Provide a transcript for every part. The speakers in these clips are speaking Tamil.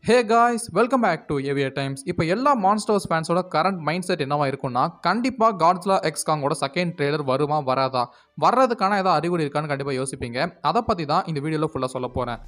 hey guys welcome back to ஏவியர் டைம்ஸ் இப்போ எல்லா மான்ஸ்டர்ஸ் ஃபேன்ஸோட கரண்ட் மைண்ட் செட் என்னவா இருக்கும்னா கண்டிப்பாக காட்ஸ்லா எக்ஸ் காங்கோட செகண்ட் ட்ரெய்லர் வருமா வராதா வர்றதுக்கான ஏதாவது அறிகுறி இருக்கான்னு கண்டிப்பாக யோசிப்பீங்க அதை பற்றி தான் இந்த வீடியோவில் ஃபுல்லாக சொல்ல போகிறேன்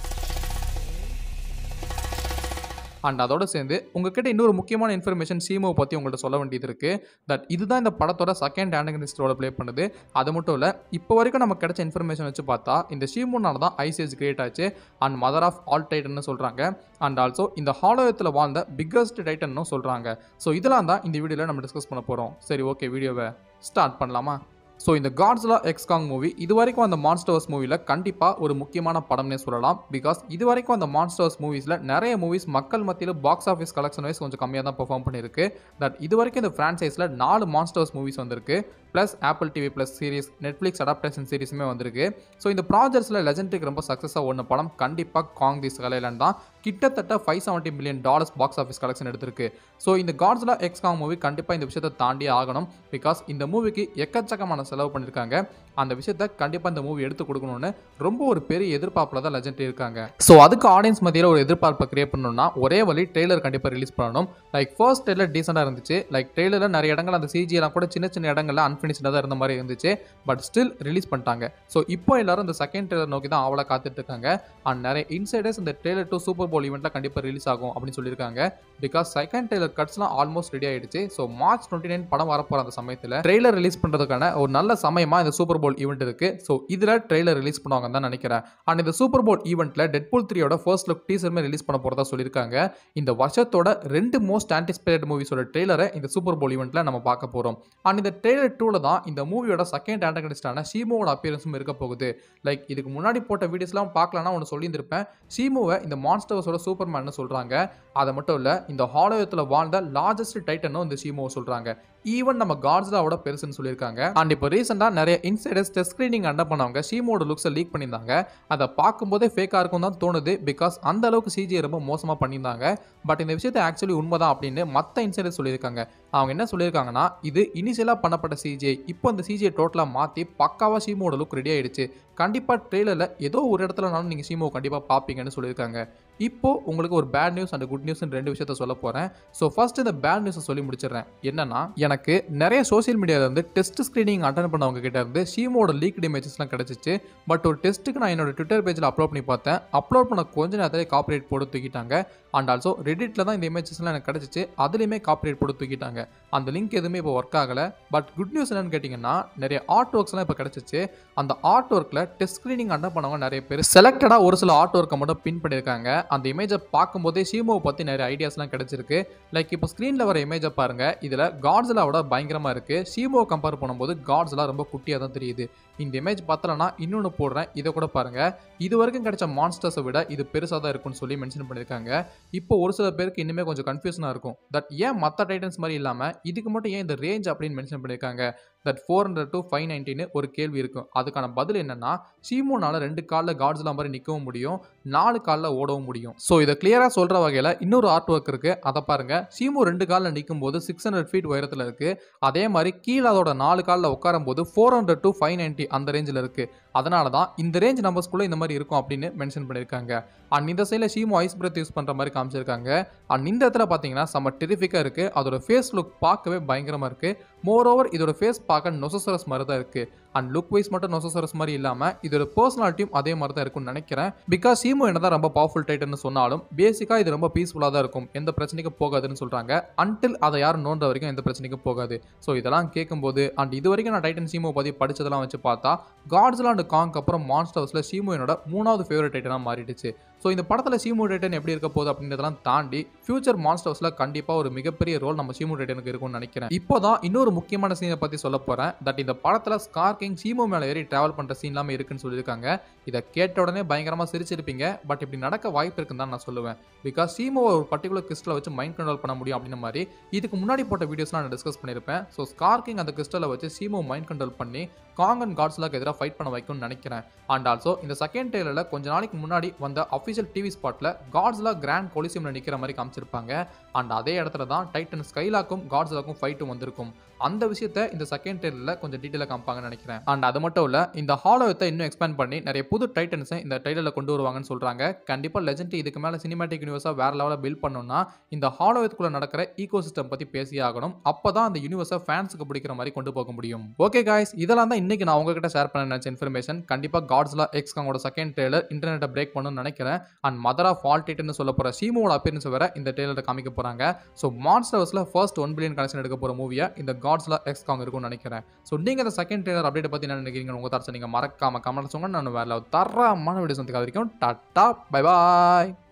அண்ட் அதோட சேர்ந்து உங்ககிட்ட இன்னொரு முக்கியமான இன்ஃபர்மேஷன் சீமோவை பற்றி உங்கள்கிட்ட சொல்ல வேண்டியது இருக்குது தட் இதுதான் இந்த படத்தோட செகண்ட் ஆண்டகனிஸ்ட் ரோல ப்ளே பண்ணுது அது மட்டும் இல்லை இப்போ வரைக்கும் நமக்கு கிடைச்ச இன்ஃபர்மேஷன் வச்சு பார்த்தா இந்த ஷீமோனால தான் ஐசிஎஸ் கிரியேட் ஆச்சு அண்ட் மதர் ஆஃப் ஆல் டைட்டன்னு சொல்கிறாங்க அண்ட் ஆல்சோ இந்த ஹாலோயத்தில் வாழ்ந்த பிக்கஸ்ட் டைட்டன்னு சொல்கிறாங்க ஸோ இதெல்லாம் தான் இந்த வீடியோவில் நம்ம டிஸ்கஸ் பண்ண போகிறோம் சரி ஓகே வீடியோவை ஸ்டார்ட் பண்ணலாமா ஸோ இந்த காட்ஸ்லா எக்ஸ்காங் மூவி இது வரைக்கும் அந்த மான்ஸ்டர்ஸ் மூவியில் கண்டிப்பாக ஒரு முக்கியமான படம்னே சொல்லலாம் பிகாஸ் இது வரைக்கும் அந்த மான்ஸ்டர்ஸ் மூவிஸில் நிறைய மூவிஸ் மக்கள் மத்தியில் பாக்ஸ் ஆஃபீஸ் கலெக்ஷன் வைஸ் கொஞ்சம் கம்மியாக தான் பெர்ஃபார்ம் பண்ணியிருக்கு தட் இது வரைக்கும் இந்த ஃப்ரான்ச்சைஸில் நாலு மான்ஸ்டர்ஸ் மூவிஸ் வந்திருக்கு plus Apple TV plus series Netflix adaptation சீரிஸுமே வந்திருக்கு ஸோ இந்த ப்ராஜெக்ட்ஸில் லெஜெண்டுக்கு ரொம்ப சக்ஸஸாக ஒன்று படம் கண்டிப்பாக காங் தி ஸ்கலைலன் தான் கிட்டத்தட்ட five seventy million dollars box office collection எடுத்திருக்கு ஸோ இந்த காட்ஸ்லா எக்ஸ்காங் மூவி கண்டிப்பாக இந்த விஷயத்தை தாண்டி ஆகணும் பிகாஸ் இந்த மூவிக்கு எக்கச்சக்கமான செலவு பண்ணியிருக்காங்க அந்த விஷயத்த கண்டிப்பாக இந்த மூவி எடுத்து கொடுக்கணும்னு ரொம்ப ஒரு பெரிய எதிர்பார்ப்பில் தான் லெஜெண்ட் இருக்காங்க ஸோ அதுக்கு ஆடியன்ஸ் மத்தியில் ஒரு எதிர்பார்ப்பை கிரியேட் பண்ணணும்னா ஒரே வழி ட்ரெய்லர் கண்டிப்பாக ரிலீஸ் பண்ணணும் லைக் ஃபர்ஸ்ட் ட்ரெய்லர் டீசெண்டாக இருந்துச்சு லைக் ட்ரெய்லரில் நிறைய இடங்கள் அந்த சிஜியெல்லாம் கூட சின்ன சின்ன இடங்கள்ல அன்ஃபினிஷ்டாக தான் இருந்த மாதிரி இருந்துச்சு பட் ஸ்டில் ரிலீஸ் பண்ணிட்டாங்க ஸோ இப்போ எல்லாரும் இந்த செகண்ட் ட்ரெய்லர் நோக்கி தான் அவளை காத்துட்டு இருக்காங்க அண்ட் நிறைய இன்சைடர்ஸ் இந்த ட்ரெய்லர் டு சூப்பர் போல் ஈவெண்ட்டில் கண்டிப்பாக ரிலீஸ் ஆகும் அப்படின்னு சொல்லியிருக்காங்க பிகாஸ் செகண்ட் ட்ரெய்லர் கட்ஸ்லாம் ஆல்மோஸ்ட் ரெடி ஆயிடுச்சு ஸோ மார்ச் டுவெண்ட்டி நைன் படம் வரப்போகிற அந்த சமயத்தில் ட்ரெய்லர் ரிலீஸ் பண்ணுறதுக்கான ஒரு நல்ல சமயமாக இந்த சூப்பர் போல் ஈவெண்ட் இருக்கு ஸோ இதில் ட்ரெய்லர் ரிலீஸ் பண்ணுவாங்கன்னு தான் நினைக்கிறேன் அண்ட் இந்த சூப்பர் போல் ஈவெண்ட்டில் டெட்பூல் த்ரீயோட ஃபர்ஸ்ட் லுக் டீசருமே ரிலீஸ் பண்ண போகிறதா சொல்லியிருக்காங்க இந்த வருஷத்தோட ரெண்டு மோஸ்ட் ஆன்டிசிபேட்டட் மூவிஸோட ட்ரெய்லரை இந்த சூப்பர் போல் ஈவெண்ட்டில் நம்ம பார்க்க போகிறோம் அண்ட் இந்த ட்ரெய்லர் டூவில் தான் இந்த மூவியோட செகண்ட் ஆண்டகனிஸ்டான ஷீமோவோட அப்பியரன்ஸும் இருக்க போகுது லைக் இதுக்கு முன்னாடி போட்ட வீடியோஸ்லாம் பார்க்கலன்னா ஒன்று சொல்லியிருந்திருப்பேன் ஷீமோவை இந்த மான்ஸ்டர்ஸோட சூப்பர் மேன்னு சொல்கிறாங்க அதை மட்டும் இல்லை இந்த ஹாலோயத்தில் வாழ்ந்த லார்ஜஸ்ட் டைட்டனும் இந்த ஷீமோவை சொல்கிறாங்க ஈவன் நம்ம காட்ஸ்லாவோட பெருசுன்னு சொல்லியிருக்காங்க அண்ட் இப்போ ரீசெண்டாக நிறைய இன்சைடர்ஸ் டெஸ்ட் ஸ்க்ரீனிங் அண்ட பண்ணவங்க ஷீமோட லுக்ஸை லீக் பண்ணியிருந்தாங்க அதை பார்க்கும்போதே ஃபேக்காக இருக்கும் தான் தோணுது பிகாஸ் அந்த அளவுக்கு சிஜியை ரொம்ப மோசமாக பண்ணியிருந்தாங்க பட் இந்த விஷயத்தை ஆக்சுவலி உண்மைதான் அப்படின்னு மற்ற இன்சைடர்ஸ் சொல்லியிருக்காங்க அவங்க என்ன சொல்லியிருக்காங்கன்னா இது இனிஷியலாக பண்ணப்பட்ட சிஜிஐ இப்போ அந்த சிஜிஐ டோட்டலாக மாற்றி பக்காவாக ஷீமோட லுக் ரெடி ஆயிடுச்சு கண்டிப்பாக ட்ரெயிலரில் ஏதோ ஒரு இடத்துலனாலும் நீங்கள் ஷீமோ கண்டிப்பாக பார்ப்பீங்கன்னு சொல்லியிருக்காங்க இப்போ உங்களுக்கு ஒரு bad news and good news ரெண்டு விஷயத்த சொல்ல போகிறேன் ஸோ ஃபர்ஸ்ட் இந்த பேட் நியூஸை சொல்லி முடிச்சிடுறேன் என்னன்னா எனக்கு நிறைய சோஷியல் மீடியாவில் இருந்து டெஸ்ட் ஸ்க்ரீனிங் அட்டன் பண்ணவங்க கிட்ட இருந்து ஷீமோட லீக்ட் இமேஜஸ்லாம் கிடச்சிச்சு பட் ஒரு டெஸ்ட்டுக்கு நான் என்னோட ட்விட்டர் பேஜில் அப்லோட் பண்ணி பார்த்தேன் அப்லோட் பண்ண கொஞ்ச நேரத்திலே காப்பரேட் போட்டு தூக்கிட்டாங்க அண்ட் ஆல்சோ ரெடிட்டில் தான் இந்த இமேஜஸ்லாம் எனக்கு கிடச்சிச்சு அதுலேயுமே காப்பரேட் போட்டு தூக்கிட்டாங்க அந்த லிங்க் எதுவுமே இப்போ ஒர்க் ஆகலை பட் குட் நியூஸ் என்னன்னு கேட்டிங்கன்னா நிறைய ஆர்ட் ஒர்க்ஸ்லாம் இப்போ கிடச்சிச்சு அந்த ஆர்ட் ஒர்க்கில் டெஸ்ட் ஸ்க்ரீனிங் அட்டன் பண்ணவங்க நிறைய பேர் செலக்டடாக ஒரு சில ஆர்ட் ஒர்க்கை மட்டும் பின் பண்ணியிருக்காங்க அந்த இமேஜை பார்க்கும்போதே ஷீமோவை பற்றி நிறைய ஐடியாஸ்லாம் கிடச்சிருக்கு லைக் இப்போ ஸ்க்ரீனில் வர இமேஜை பாருங்கள் இதில் காட்ஸ்லாவோட பயங்கரமாக இருக்குது ஷீமோவை கம்பேர் பண்ணும்போது காட்ஸ்லாம் ரொம்ப குட்டியாக தான் தெரியுது இந்த இமேஜ் பார்த்தலன்னா இன்னொன்று போடுறேன் இதை கூட பாருங்கள் இது வரைக்கும் கிடைச்ச மான்ஸ்டர்ஸை விட இது பெருசாக தான் இருக்கும்னு சொல்லி மென்ஷன் பண்ணியிருக்காங்க இப்போ ஒரு சில பேருக்கு இன்னுமே கொஞ்சம் கன்ஃபியூஷனாக இருக்கும் தட் ஏன் மற்ற டைட்டன்ஸ் மாதிரி இல்லாமல் இதுக்கு மட்டும் ஏன் இந்த ரேஞ்ச் அப்படின்னு மென்ஷன் பண்ணியிருக்காங்க that four hundred to five நைன்டின்னு ஒரு கேள்வி இருக்கும் அதுக்கான பதில் என்னன்னா சீமோனால ரெண்டு காலில் காட்ஸ்லாம் மாதிரி நிற்கவும் முடியும் நாலு காலில் ஓடவும் முடியும் ஸோ இதை கிளியராக சொல்கிற வகையில் இன்னொரு ஆர்ட் ஒர்க் இருக்குது அதை பாருங்கள் சீமோ ரெண்டு காலில் நிற்கும் போது சிக்ஸ் ஹண்ட்ரட் ஃபீட் உயரத்தில் இருக்குது அதே மாதிரி கீழே அதோட நாலு காலில் உட்காரும் போது four hundred to five ninety அந்த ரேஞ்சில் இருக்குது அதனால தான் இந்த ரேஞ்ச் நம்பர்ஸ்குள்ளே இந்த மாதிரி இருக்கும் அப்படின்னு மென்ஷன் பண்ணியிருக்காங்க அண்ட் இந்த சைடில் ஷீமோ ஐஸ் பிரத் யூஸ் பண்ணுற மாதிரி காமிச்சிருக்காங்க அண்ட் இந்த இடத்துல பார்த்தீங்கன்னா செம்ம டெரிஃபிக்காக இருக்குது அதோட ஃபேஸ் லுக் பார்க்கவே பயங்கரமாக இருக்குது மோர் ஓவர் இதோட ஃபேஸ் பார்க்க நொசசரஸ் மாதிரி தான் இருக்குது அண்ட் லுக் வைஸ் மட்டும் நொசசரஸ் மாதிரி இல்லாமல் இதோட பர்சனாலிட்டியும் அதே மாதிரி தான் இருக்கும்னு நினைக்கிறேன் பிகாஸ் சீமோ என்ன தான் ரொம்ப பவர்ஃபுல் டைட்டன்னு சொன்னாலும் பேசிக்காக இது ரொம்ப பீஸ்ஃபுல்லாக தான் இருக்கும் எந்த பிரச்சனைக்கும் போகாதுன்னு சொல்கிறாங்க அன்டில் அதை யாரும் நோன்ற வரைக்கும் எந்த பிரச்சனைக்கும் போகாது ஸோ இதெல்லாம் கேட்கும்போது அண்ட் இது வரைக்கும் நான் டைட்டன் சீமோ பற்றி படித்ததெல்லாம் வச்சு பார்த்தா காட்ஸ்லாம் அண்ட் காங்க் அப்புறம் மான்ஸ்டர்ஸில் சீமோ என்னோட மூணாவது ஃபேவரட் டைட்டனாக மாறிடுச்சு ஸோ இந்த படத்தில் சீமோ டைட்டன் எப்படி இருக்க போகுது அப்படின்றதெல்லாம் தாண்டி ஃபியூச்சர் மான்ஸ்டர்ஸில் கண்டிப்பாக ஒரு மிகப்பெரிய ரோல் நம்ம சீமோ டைட்டனுக்கு இருக்கும்னு நினைக்கிறேன் இப்போ தான் இன்னொரு முக்கியமான சீனை பற்றி சொல்ல போகிறேன் தட் இந்த படத்தில் ஸ்கார் கிங் சீமோ மேலே ஏறி ட்ராவல் பண்ணுற சீன் எல்லாமே இருக்குன்னு சொல்லியிருக்காங்க இதை கேட்ட உடனே பயங்கரமாக சிரிச்சிருப்பீங்க பட் இப்படி நடக்க வாய்ப்பு இருக்குன்னு தான் நான் சொல்லுவேன் பிகாஸ் சீமோ ஒரு பர்டிகுலர் கிறிஸ்டலை வச்சு மைண்ட் கண்ட்ரோல் பண்ண முடியும் அப்படின்ற மாதிரி இதுக்கு முன்னாடி போட்ட வீடியோஸ்லாம் நான் டிஸ்கஸ் பண்ணியிருப்பேன் ஸோ ஸ்கார் கிங் அந்த கிறிஸ்டலை வச்சு சீமோ மைண்ட் கண்ட்ரோல் பண்ணி காங் அண்ட் காட்ஸ்லாக்கு எதிராக ஃபைட் பண்ண வைக்கும்னு நினைக்கிறேன் அண்ட் ஆல்சோ இந்த செகண்ட் டேலரில் கொஞ்ச நாளைக்கு முன்னாடி வந்த அஃபிஷியல் அஃபிஷியல் டிவி ஸ்பாட்டில் காட்ஸ்லா கிராண்ட் கொலிசியமில் நிற்கிற மாதிரி காமிச்சிருப்பாங்க அண்ட் அதே இடத்துல தான் டைட்டன் ஸ்கைலாக்கும் காட்ஸ்லாக்கும் ஃபைட்டும் வந்திருக்கும் அந்த விஷயத்த இந்த செகண்ட் ட்ரெயிலரில் கொஞ்சம் டீட்டெயிலாக காமிப்பாங்கன்னு நினைக்கிறேன் அண்ட் அது மட்டும் இல்லை இந்த ஹாலோவத்தை இன்னும் எக்ஸ்பேண்ட் பண்ணி நிறைய புது டைட்டன்ஸை இந்த ட்ரெயிலரில் கொண்டு வருவாங்கன்னு சொல்கிறாங்க கண்டிப்பாக லெஜெண்ட் இதுக்கு மேலே சினிமாட்டிக் யூனிவர்ஸாக வேற லெவலில் பில்ட் பண்ணணும்னா இந்த ஹாலோவத்துக்குள்ளே நடக்கிற ஈகோ சிஸ்டம் பற்றி பேசியே ஆகணும் அப்போ தான் அந்த யூனிவர்ஸை ஃபேன்ஸுக்கு பிடிக்கிற மாதிரி கொண்டு போக முடியும் ஓகே காய்ஸ் இதெல்லாம் தான் இன்னைக்கு நான் உங்ககிட்ட ஷேர் பண்ண நினச்ச இன்ஃபர்மேஷன் கண்டிப்பாக காட்ஸ்லா எக்ஸ்காங்கோட செகண்ட் ட்ரெயிலர் இன்டர்நெட்டை பிரேக் பண்ணணும்னு நினைக்கிறேன் and mother of all titan சொல்ல போகிற சீமோட அப்பியரன்ஸ் வேற இந்த ட்ரெயிலரை காமிக்க போகிறாங்க ஸோ மான்ஸ்டர்ஸில் ஃபர்ஸ்ட் ஒன் பில்லியன் கலெக்ஷன் எடுக்க போகிற மூவியை இந்த காட்ஸ்லா எக்ஸ்காங் இருக்கும்னு நினைக்கிறேன் ஸோ நீங்கள் இந்த செகண்ட் ட்ரெயிலர் அப்டேட் பற்றி என்ன நினைக்கிறீங்க உங்கள் தாட்ஸ் நீங்கள் மறக்காம கமெண்ட் சொல்லுங்க நான் வேற தரமான வீடியோஸ் வந்து வரைக்கும் டாட்டா பை பாய்